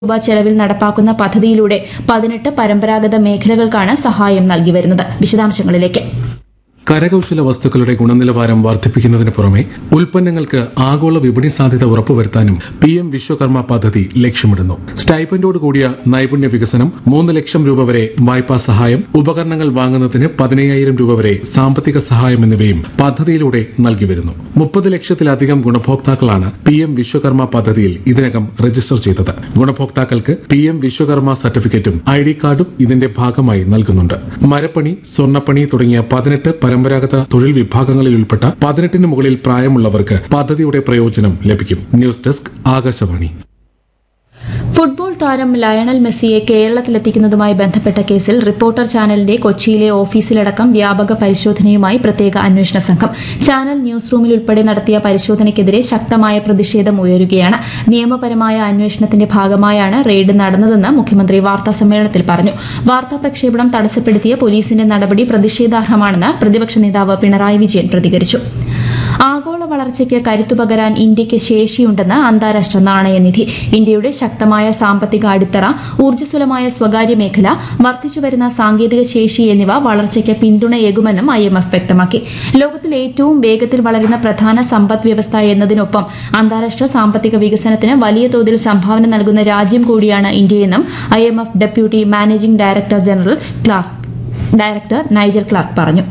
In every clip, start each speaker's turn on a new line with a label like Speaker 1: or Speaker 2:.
Speaker 1: രൂപ ചെലവിൽ നടപ്പാക്കുന്ന പദ്ധതിയിലൂടെ പതിനെട്ട് പരമ്പരാഗത മേഖലകൾക്കാണ് സഹായം നൽകി വരുന്നത് വിശദാംശങ്ങളിലേക്ക്
Speaker 2: കരകൌശല വസ്തുക്കളുടെ ഗുണനിലവാരം വർദ്ധിപ്പിക്കുന്നതിന് പുറമെ ഉൽപ്പന്നങ്ങൾക്ക് ആഗോള വിപണി സാധ്യത ഉറപ്പുവരുത്താനും പി എം വിശ്വകർമ്മ പദ്ധതി ലക്ഷ്യമിടുന്നു സ്റ്റൈപ്പൻഡോട് കൂടിയ നൈപുണ്യ വികസനം മൂന്ന് ലക്ഷം രൂപ വരെ വായ്പാ സഹായം ഉപകരണങ്ങൾ വാങ്ങുന്നതിന് പതിനയ്യായിരം രൂപ വരെ സാമ്പത്തിക സഹായം എന്നിവയും പദ്ധതിയിലൂടെ നൽകി വരുന്നു മുപ്പത് ലക്ഷത്തിലധികം ഗുണഭോക്താക്കളാണ് പി എം വിശ്വകർമ്മ പദ്ധതിയിൽ ഇതിനകം രജിസ്റ്റർ ചെയ്തത് ഗുണഭോക്താക്കൾക്ക് പി എം വിശ്വകർമ്മ സർട്ടിഫിക്കറ്റും ഐ ഡി കാർഡും ഇതിന്റെ ഭാഗമായി നൽകുന്നുണ്ട് മരപ്പണി സ്വർണ്ണപ്പണി തുടങ്ങിയ പതിനെട്ട് പരമ്പരാഗത തൊഴിൽ വിഭാഗങ്ങളിൽ ഉൾപ്പെട്ട പതിനെട്ടിന് മുകളിൽ പ്രായമുള്ളവർക്ക് പദ്ധതിയുടെ പ്രയോജനം ലഭിക്കും ന്യൂസ് ഡെസ്ക് ആകാശവാണി
Speaker 1: ഫുട്ബോൾ താരം ലയണൽ മെസ്സിയെ കേരളത്തിലെത്തിക്കുന്നതുമായി ബന്ധപ്പെട്ട കേസിൽ റിപ്പോർട്ടർ ചാനലിന്റെ കൊച്ചിയിലെ ഓഫീസിലടക്കം വ്യാപക പരിശോധനയുമായി പ്രത്യേക അന്വേഷണ സംഘം ചാനൽ ന്യൂസ് റൂമിൽ ഉൾപ്പെടെ നടത്തിയ പരിശോധനയ്ക്കെതിരെ ശക്തമായ പ്രതിഷേധം ഉയരുകയാണ് നിയമപരമായ അന്വേഷണത്തിന്റെ ഭാഗമായാണ് റെയ്ഡ് നടന്നതെന്ന് മുഖ്യമന്ത്രി വാർത്താസമ്മേളനത്തിൽ പറഞ്ഞു വാർത്താ പ്രക്ഷേപണം തടസ്സപ്പെടുത്തിയ പോലീസിന്റെ നടപടി പ്രതിഷേധാർഹമാണെന്ന് പ്രതിപക്ഷ നേതാവ് പിണറായി വിജയൻ പ്രതികരിച്ചു ആഗോള വളർച്ചയ്ക്ക് കരുത്തുപകരാൻ ഇന്ത്യയ്ക്ക് ശേഷിയുണ്ടെന്ന് അന്താരാഷ്ട്ര നാണയനിധി ഇന്ത്യയുടെ ശക്തമായ സാമ്പത്തിക അടിത്തറ ഊർജ്ജസ്വലമായ സ്വകാര്യ മേഖല വർദ്ധിച്ചുവരുന്ന സാങ്കേതിക ശേഷി എന്നിവ വളർച്ചയ്ക്ക് പിന്തുണയേകുമെന്നും ഐ എം എഫ് വ്യക്തമാക്കി ലോകത്തിൽ ഏറ്റവും വേഗത്തിൽ വളരുന്ന പ്രധാന സമ്പദ് വ്യവസ്ഥ എന്നതിനൊപ്പം അന്താരാഷ്ട്ര സാമ്പത്തിക വികസനത്തിന് വലിയ തോതിൽ സംഭാവന നൽകുന്ന രാജ്യം കൂടിയാണ് ഇന്ത്യയെന്നും I M F deputy managing director general Clarke director Nigel Clarke പറഞ്ഞു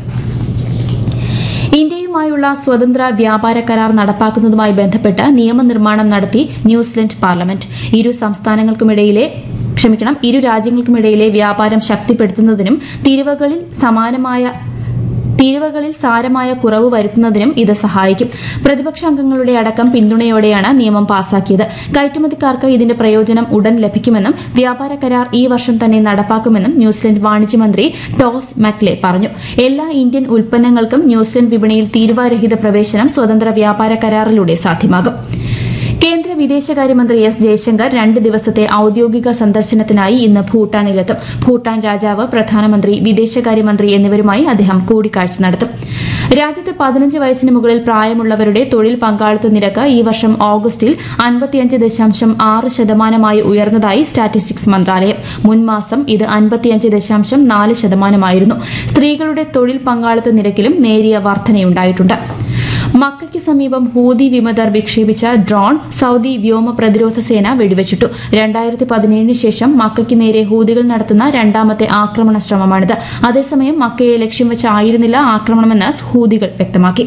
Speaker 1: ഇന്ത്യയുമായുള്ള സ്വതന്ത്ര വ്യാപാര കരാർ നടപ്പാക്കുന്നതുമായി ബന്ധപ്പെട്ട് നിയമനിർമ്മാണം നടത്തി ന്യൂസിലൻഡ് പാർലമെന്റ് ഇരു സംസ്ഥാനങ്ങൾക്കുമിടയിലെ ക്ഷമിക്കണം ഇരു രാജ്യങ്ങൾക്കുമിടയിലെ വ്യാപാരം ശക്തിപ്പെടുത്തുന്നതിനും തീരുവകളിൽ സമാനമായ തീരുവകളിൽ സാരമായ കുറവ് വരുത്തുന്നതിനും ഇത് സഹായിക്കും പ്രതിപക്ഷ അംഗങ്ങളുടെ അടക്കം പിന്തുണയോടെയാണ് നിയമം പാസാക്കിയത് കയറ്റുമതിക്കാർക്ക് ഇതിന്റെ പ്രയോജനം ഉടൻ ലഭിക്കുമെന്നും വ്യാപാര കരാർ ഈ വർഷം തന്നെ നടപ്പാക്കുമെന്നും ന്യൂസിലൻഡ് വാണിജ്യമന്ത്രി ടോസ് മക്ലെ പറഞ്ഞു എല്ലാ ഇന്ത്യൻ ഉൽപ്പന്നങ്ങൾക്കും ന്യൂസിലൻഡ് വിപണിയിൽ തീരുവരഹിത പ്രവേശനം സ്വതന്ത്ര വ്യാപാര കരാറിലൂടെ സാധ്യമാകും കേന്ദ്ര വിദേശകാര്യമന്ത്രി എസ് ജയശങ്കർ രണ്ട് ദിവസത്തെ ഔദ്യോഗിക സന്ദർശനത്തിനായി ഇന്ന് ഭൂട്ടാനിലെത്തും ഭൂട്ടാൻ രാജാവ് പ്രധാനമന്ത്രി വിദേശകാര്യമന്ത്രി എന്നിവരുമായി അദ്ദേഹം കൂടിക്കാഴ്ച നടത്തും രാജ്യത്ത് പതിനഞ്ച് വയസ്സിന് മുകളിൽ പ്രായമുള്ളവരുടെ തൊഴിൽ പങ്കാളിത്ത നിരക്ക് ഈ വർഷം ഓഗസ്റ്റിൽ അൻപത്തിയഞ്ച് ദശാംശം ആറ് ശതമാനമായി ഉയർന്നതായി സ്റ്റാറ്റിസ്റ്റിക്സ് മന്ത്രാലയം മുൻ മാസം ഇത് അൻപത്തിയഞ്ച് ദശാംശം നാല് ശതമാനമായിരുന്നു സ്ത്രീകളുടെ തൊഴിൽ പങ്കാളിത്ത നിരക്കിലും നേരിയ വർധനയുണ്ടായിട്ടുണ്ട് മക്കയ്ക്ക് സമീപം ഹൂതി വിമതർ വിക്ഷേപിച്ച ഡ്രോൺ സൗദി വ്യോമ പ്രതിരോധ സേന വെടിവെച്ചിട്ടു രണ്ടായിരത്തി പതിനേഴിന് ശേഷം മക്കയ്ക്ക് നേരെ ഹൂതികൾ നടത്തുന്ന രണ്ടാമത്തെ ആക്രമണ ശ്രമമാണിത് അതേസമയം മക്കയെ ലക്ഷ്യം വെച്ചായിരുന്നില്ല ആക്രമണമെന്ന് ഹൂതികൾ വ്യക്തമാക്കി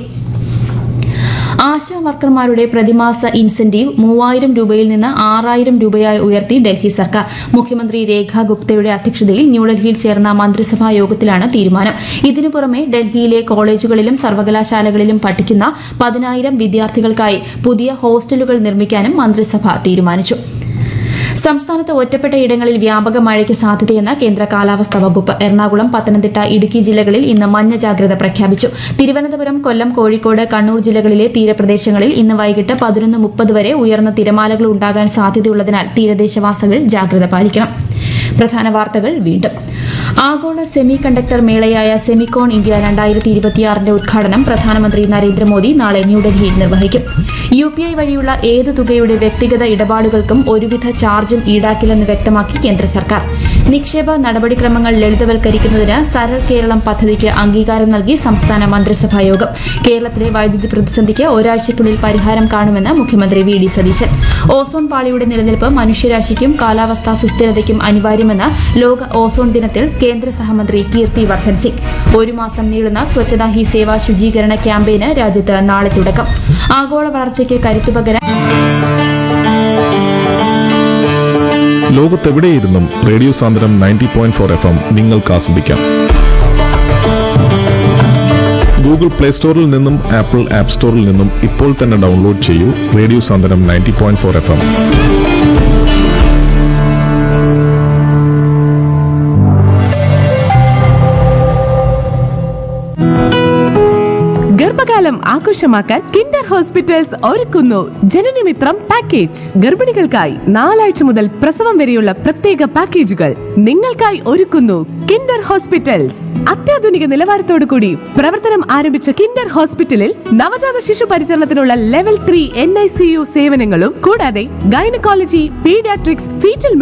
Speaker 1: ആശാ വർക്കർമാരുടെ പ്രതിമാസ ഇൻസെന്റീവ് മൂവായിരം രൂപയിൽ നിന്ന് ആറായിരം രൂപയായി ഉയർത്തി ഡൽഹി സർക്കാർ മുഖ്യമന്ത്രി രേഖ ഗുപ്തയുടെ അധ്യക്ഷതയിൽ ന്യൂഡൽഹിയിൽ ചേർന്ന മന്ത്രിസഭാ യോഗത്തിലാണ് തീരുമാനം ഇതിനു പുറമെ ഡൽഹിയിലെ കോളേജുകളിലും സർവകലാശാലകളിലും പഠിക്കുന്ന പതിനായിരം വിദ്യാർത്ഥികൾക്കായി പുതിയ ഹോസ്റ്റലുകൾ നിർമ്മിക്കാനും മന്ത്രിസഭ തീരുമാനിച്ചു സംസ്ഥാനത്ത് ഒറ്റപ്പെട്ട ഇടങ്ങളിൽ വ്യാപക മഴയ്ക്ക് സാധ്യതയെന്ന് കേന്ദ്ര കാലാവസ്ഥാ വകുപ്പ് എറണാകുളം പത്തനംതിട്ട ഇടുക്കി ജില്ലകളിൽ ഇന്ന് മഞ്ഞ ജാഗ്രത പ്രഖ്യാപിച്ചു തിരുവനന്തപുരം കൊല്ലം കോഴിക്കോട് കണ്ണൂർ ജില്ലകളിലെ തീരപ്രദേശങ്ങളിൽ ഇന്ന് വൈകിട്ട് പതിനൊന്ന് മുപ്പത് വരെ ഉയർന്ന തിരമാലകൾ ഉണ്ടാകാൻ സാധ്യതയുള്ളതിനാൽ തീരദേശവാസികൾ ജാഗ്രത പാലിക്കണം പ്രധാന വാർത്തകൾ വീണ്ടും ആഗോള സെമി കണ്ടക്ടർ മേളയായ സെമിക്കോൺ ഇന്ത്യ രണ്ടായിരത്തി ഇരുപത്തിയാറിന്റെ ഉദ്ഘാടനം പ്രധാനമന്ത്രി നരേന്ദ്രമോദി നാളെ ന്യൂഡൽഹിയിൽ നിർവഹിക്കും യു പി ഐ വഴിയുള്ള ഏത് തുകയുടെ വ്യക്തിഗത ഇടപാടുകൾക്കും ഒരുവിധ ചാർജും ഈടാക്കില്ലെന്ന് വ്യക്തമാക്കി കേന്ദ്ര സർക്കാർ നിക്ഷേപ നടപടിക്രമങ്ങൾ ലളിതവൽക്കരിക്കുന്നതിന് സരൾ കേരളം പദ്ധതിക്ക് അംഗീകാരം നൽകി സംസ്ഥാന മന്ത്രിസഭാ യോഗം കേരളത്തിലെ വൈദ്യുതി പ്രതിസന്ധിക്ക് ഒരാഴ്ചയ്ക്കുള്ളിൽ പരിഹാരം കാണുമെന്ന് മുഖ്യമന്ത്രി വി ഡി സതീശൻ ഓസോൺ പാളിയുടെ നിലനിൽപ്പ് മനുഷ്യരാശിക്കും കാലാവസ്ഥാ സുസ്ഥിരതയ്ക്കും അനിവാര്യമെന്ന് ലോക ഓസോൺ ദിനത്തിൽ കേന്ദ്ര സഹമന്ത്രി കീർത്തി വർദ്ധൻ സിംഗ് ഒരു മാസം നീളുന്ന സ്വച്ഛതാ ഹി സേവ ശുചീകരണ ക്യാമ്പയിന് രാജ്യത്ത് നാളെ തുടക്കം ആഗോള വളർച്ചയ്ക്ക് കരുത്തുപകരാൻ
Speaker 3: ലോകത്തെവിടെയിരുന്നും radio Sandram ninety point four F M നിങ്ങൾക്ക് ആസ്വദിക്കാം ഗൂഗിൾ പ്ലേ സ്റ്റോറിൽ നിന്നും ആപ്പിൾ ആപ്പ് സ്റ്റോറിൽ നിന്നും ഇപ്പോൾ തന്നെ ഡൗൺലോഡ് ചെയ്യൂ radio Sandram ninety point four F M
Speaker 4: ഗർഭകാലം ആഘോഷമാക്കാൻ കിൻഡർ ഹോസ്പിറ്റൽസ് ഒരുക്കുന്നു ജനനമിത്രം പാക്കേജ് ഗർഭിണികൾക്കായി നാലാഴ്ച മുതൽ പ്രസവം വരെയുള്ള പ്രത്യേക പാക്കേജുകൾ നിങ്ങൾക്കായി ഒരുക്കുന്നു കിൻഡർ ഹോസ്പിറ്റൽസ് അത്യാധുനിക നിലവാരത്തോടു കൂടി പ്രവർത്തനം ആരംഭിച്ച കിൻഡർ ഹോസ്പിറ്റലിൽ നവജാത ശിശു പരിചരണത്തിനുള്ള level three N I C U സേവനങ്ങളും കൂടാതെ ഗൈനക്കോളജി പീഡിയാട്രിക്സ് ഫീറ്റൽ